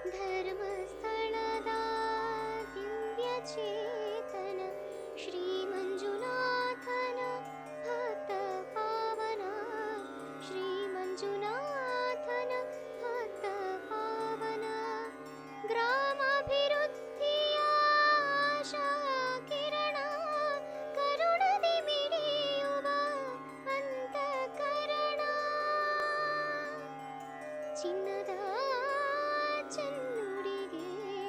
ಧರ್ಮಸ್ಥಳದ ದಿವ್ಯ ಚೇತನ ಶ್ರೀ ಮಂಜುನಾಥನ ಭಕ್ತ ಪಾವನ ಶ್ರೀ ಮಂಜುನಾಥನ ಭಕ್ತ ಪಾವನ ಗ್ರಾಮಾಭಿವೃದ್ಧಿಯ ಆಶಾ ಕಿರಣ ಕರುಣದಿ ಮಿಡಿಯುವ ಅಂತಃಕರಣ ಚಿನ್ನದ ಚೆನ್ನುಡಿಗೆ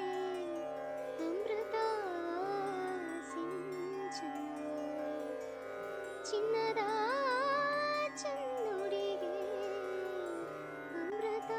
ಅಮೃತ ಸಿಂಚನ ಚಿನ್ನದ ಚೆನ್ನುಡಿಗೆ ಅಮೃತ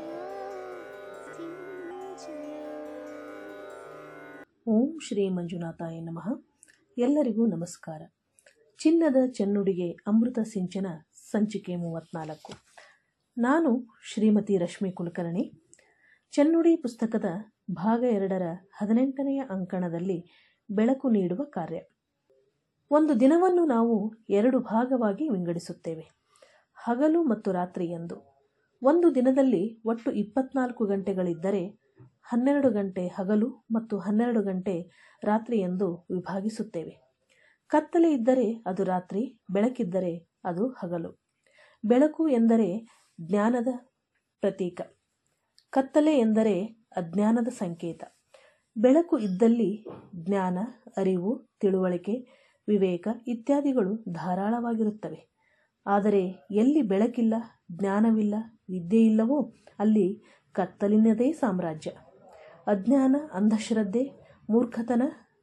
ಸಿಂಚನ ಓಂ ಶ್ರೀ ಮಂಜುನಾಥಾಯ ನಮಃ ಎಲ್ಲರಿಗೂ ನಮಸ್ಕಾರ ಚಿನ್ನದ ಚೆನ್ನುಡಿಗೆ ಅಮೃತ ಸಿಂಚನ ಸಂಚಿಕೆ ಮೂವತ್ನಾಲ್ಕು ನಾನು ಶ್ರೀಮತಿ ರಶ್ಮಿ ಕುಲಕರ್ಣಿ ಚೆನ್ನುಡಿ ಪುಸ್ತಕದ ಭಾಗ ಎರಡರ ಹದಿನೆಂಟನೆಯ ಅಂಕಣದಲ್ಲಿ ಬೆಳಕು ನೀಡುವ ಕಾರ್ಯ ಒಂದು ದಿನವನ್ನು ನಾವು ಎರಡು ಭಾಗವಾಗಿ ವಿಂಗಡಿಸುತ್ತೇವೆ ಹಗಲು ಮತ್ತು ರಾತ್ರಿ ಎಂದು ಒಂದು ದಿನದಲ್ಲಿ ಒಟ್ಟು ಇಪ್ಪತ್ನಾಲ್ಕು ಗಂಟೆಗಳಿದ್ದರೆ ಹನ್ನೆರಡು ಗಂಟೆ ಹಗಲು ಮತ್ತು ಹನ್ನೆರಡು ಗಂಟೆ ರಾತ್ರಿ ಎಂದು ವಿಭಾಗಿಸುತ್ತೇವೆ ಕತ್ತಲೆ ಇದ್ದರೆ ಅದು ರಾತ್ರಿ ಬೆಳಕಿದ್ದರೆ ಅದು ಹಗಲು ಬೆಳಕು ಎಂದರೆ ಜ್ಞಾನದ ಪ್ರತೀಕ ಕತ್ತಲೆ ಎಂದರೆ ಅಜ್ಞಾನದ ಸಂಕೇತ ಬೆಳಕು ಇದ್ದಲ್ಲಿ ಜ್ಞಾನ ಅರಿವು ತಿಳುವಳಿಕೆ ವಿವೇಕ ಇತ್ಯಾದಿಗಳು ಧಾರಾಳವಾಗಿರುತ್ತವೆ ಆದರೆ ಎಲ್ಲಿ ಬೆಳಕಿಲ್ಲ ಜ್ಞಾನವಿಲ್ಲ ವಿದ್ಯೆ ಇಲ್ಲವೋ ಅಲ್ಲಿ ಕತ್ತಲಿನದೇ ಸಾಮ್ರಾಜ್ಯ ಅಜ್ಞಾನ ಅಂಧಶ್ರದ್ಧೆ ಮೂರ್ಖತನ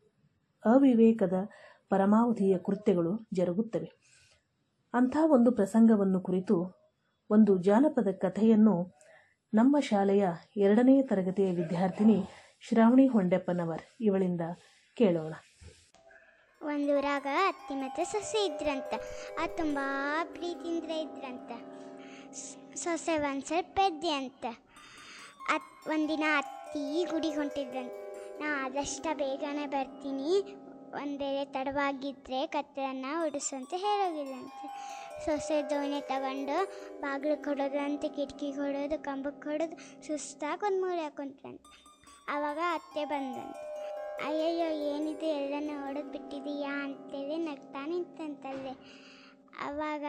ಅವಿವೇಕದ ಪರಮಾವಧಿಯ ಕೃತ್ಯಗಳು ಜರುಗುತ್ತವೆ ಅಂಥ ಒಂದು ಪ್ರಸಂಗವನ್ನು ಕುರಿತು ಒಂದು ಜಾನಪದ ಕಥೆಯನ್ನು ನಮ್ಮ ಶಾಲೆಯ ಎರಡನೆಯ ತರಗತಿಯ ವಿದ್ಯಾರ್ಥಿನಿ ಶ್ರಾವಣಿ ಹೊಂಡೆಪ್ಪನವರ್ ಇವಳಿಂದ ಕೇಳೋಣ ಒಂದು ಊರಾಗ ಅತ್ತಿ ಮತ್ತು ಸೊಸೆ ಇದ್ರಂತ ಅದು ತುಂಬ ಪ್ರೀತಿಯಿಂದ ಇದ್ರಂತ ಸ್- ಸೊಸೆ ಒಂದು ಸ್ವಲ್ಪ ಪೆದ್ದೆ ಅಂತ ಅತ್ ಒಂದಿನ ಅತ್ತಿ ಗುಡಿಗೆ ಹೊಂಟಿದ್ರಂತ ನಾ ಆದಷ್ಟು ಬೇಗನೆ ಬರ್ತೀನಿ ಒಂದು ವೇಳೆ ತಡವಾಗಿದ್ದರೆ ಕತ್ತಲನ್ನು ಉಡಿಸು ಅಂತ ಹೇಳೋಗಿಲ್ಲಂತೆ ಸೊಸೆ ದೋಣಿ ತಗೊಂಡು ಬಾಗಿಲು ಕೊಡೋದಂತೆ ಕಿಟಕಿಗೆ ಹೊಡೋದು ಕಂಬಕ್ಕೆ ಹೊಡೋದು ಸುಸ್ತಾಗಿ ಒಂದು ಮೂಲೆ ಹಾಕೊಂಡ್ರಂತೆ ಆವಾಗ ಅತ್ತೆ ಬಂದಂತೆ ಅಯ್ಯಯ್ಯೋ ಏನಿದೆ ಎಲ್ಲನೂ ಹೊಡೆದು ಬಿಟ್ಟಿದೀಯಾ ಅಂತೇಳಿ ನಗ್ತಾ ನಿಂತಂತಲ್ಲೇ ಆವಾಗ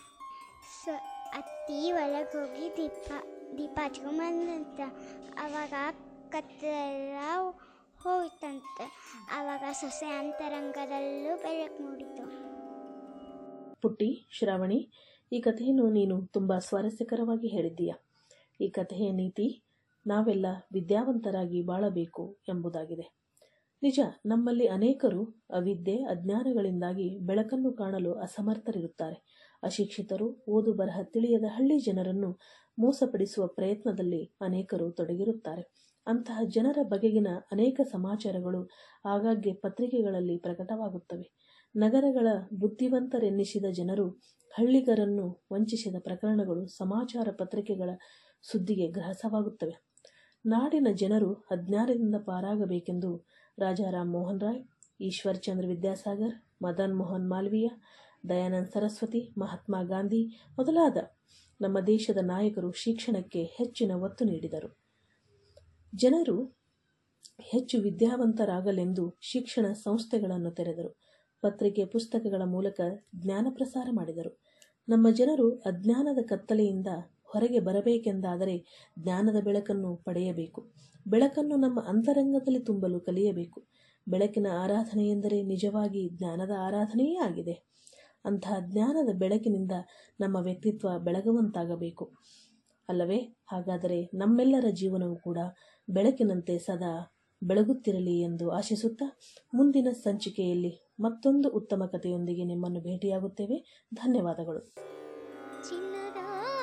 ಸೊ ಅತ್ತಿ ಒಳಗೆ ಹೋಗಿ ದೀಪ ದೀಪ ಹಚ್ಕೊಂಬಂದಂತ ಆವಾಗ ಕತ್ತಲೆಲ್ಲ ಹೋಯ್ತಂತೆ ಆವಾಗ ಸೊಸೆ ಅಂತರಂಗದಲ್ಲೂ ಬೆಳಕು ಮೂಡಿತು ಪುಟ್ಟಿ ಶ್ರಾವಣಿ ಈ ಕಥೆಯನ್ನು ನೀನು ತುಂಬ ಸ್ವಾರಸ್ಯಕರವಾಗಿ ಹೇಳಿದ್ದೀಯ ಈ ಕಥೆಯ ನೀತಿ ನಾವೆಲ್ಲ ವಿದ್ಯಾವಂತರಾಗಿ ಬಾಳಬೇಕು ಎಂಬುದಾಗಿದೆ ನಿಜ ನಮ್ಮಲ್ಲಿ ಅನೇಕರು ಅವಿದ್ಯೆ ಅಜ್ಞಾನಗಳಿಂದಾಗಿ ಬೆಳಕನ್ನು ಕಾಣಲು ಅಸಮರ್ಥರಿರುತ್ತಾರೆ ಅಶಿಕ್ಷಿತರು ಓದು ಬರಹ ತಿಳಿಯದ ಹಳ್ಳಿ ಜನರನ್ನು ಮೋಸಪಡಿಸುವ ಪ್ರಯತ್ನದಲ್ಲಿ ಅನೇಕರು ತೊಡಗಿರುತ್ತಾರೆ ಅಂತಹ ಜನರ ಬಗೆಗಿನ ಅನೇಕ ಸಮಾಚಾರಗಳು ಆಗಾಗ್ಗೆ ಪತ್ರಿಕೆಗಳಲ್ಲಿ ಪ್ರಕಟವಾಗುತ್ತವೆ ನಗರಗಳ ಬುದ್ಧಿವಂತರೆನ್ನಿಸಿದ ಜನರು ಹಳ್ಳಿಗರನ್ನು ವಂಚಿಸಿದ ಪ್ರಕರಣಗಳು ಸಮಾಚಾರ ಪತ್ರಿಕೆಗಳ ಸುದ್ದಿಗೆ ಗ್ರಹಸವಾಗುತ್ತವೆ ನಾಡಿನ ಜನರು ಅಜ್ಞಾನದಿಂದ ಪಾರಾಗಬೇಕೆಂದು ರಾಜಾರಾಮ್ ಮೋಹನ್ ರಾಯ್ ಈಶ್ವರ್ ಚಂದ್ರ ವಿದ್ಯಾಸಾಗರ್ ಮದನ್ ಮೋಹನ್ ಮಾಲ್ವೀಯ ದಯಾನಂದ್ ಸರಸ್ವತಿ ಮಹಾತ್ಮ ಗಾಂಧಿ ಮೊದಲಾದ ನಮ್ಮ ದೇಶದ ನಾಯಕರು ಶಿಕ್ಷಣಕ್ಕೆ ಹೆಚ್ಚಿನ ಒತ್ತು ನೀಡಿದರು ಜನರು ಹೆಚ್ಚು ವಿದ್ಯಾವಂತರಾಗಲೆಂದು ಶಿಕ್ಷಣ ಸಂಸ್ಥೆಗಳನ್ನು ತೆರೆದರು ಪತ್ರಿಕೆ ಪುಸ್ತಕಗಳ ಮೂಲಕ ಜ್ಞಾನ ಪ್ರಸಾರ ಮಾಡಿದರು ನಮ್ಮ ಜನರು ಅಜ್ಞಾನದ ಕತ್ತಲೆಯಿಂದ ಹೊರಗೆ ಬರಬೇಕೆಂದಾದರೆ ಜ್ಞಾನದ ಬೆಳಕನ್ನು ಪಡೆಯಬೇಕು ಬೆಳಕನ್ನು ನಮ್ಮ ಅಂತರಂಗದಲ್ಲಿ ತುಂಬಲು ಕಲಿಯಬೇಕು ಬೆಳಕಿನ ಆರಾಧನೆ ಎಂದರೆ ನಿಜವಾಗಿ ಜ್ಞಾನದ ಆರಾಧನೆಯೇ ಆಗಿದೆ ಅಂತಹ ಜ್ಞಾನದ ಬೆಳಕಿನಿಂದ ನಮ್ಮ ವ್ಯಕ್ತಿತ್ವ ಬೆಳಗುವಂತಾಗಬೇಕು ಅಲ್ಲವೇ ಹಾಗಾದರೆ ನಮ್ಮೆಲ್ಲರ ಜೀವನವು ಕೂಡ ಬೆಳಕಿನಂತೆ ಸದಾ ಬೆಳಗುತ್ತಿರಲಿ ಎಂದು ಆಶಿಸುತ್ತಾ ಮುಂದಿನ ಸಂಚಿಕೆಯಲ್ಲಿ ಮತ್ತೊಂದು ಉತ್ತಮ ಕಥೆಯೊಂದಿಗೆ ನಿಮ್ಮನ್ನು ಭೇಟಿಯಾಗುತ್ತೇವೆ ಧನ್ಯವಾದಗಳು ಚಿನ್ನದ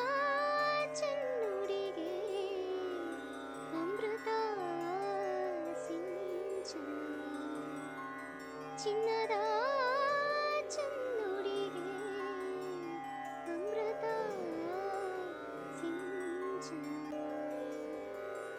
ಚೆನ್ನುಡಿಗೆ ಅಮೃತ ಸಿಂಚನ ಚಿನ್ನದ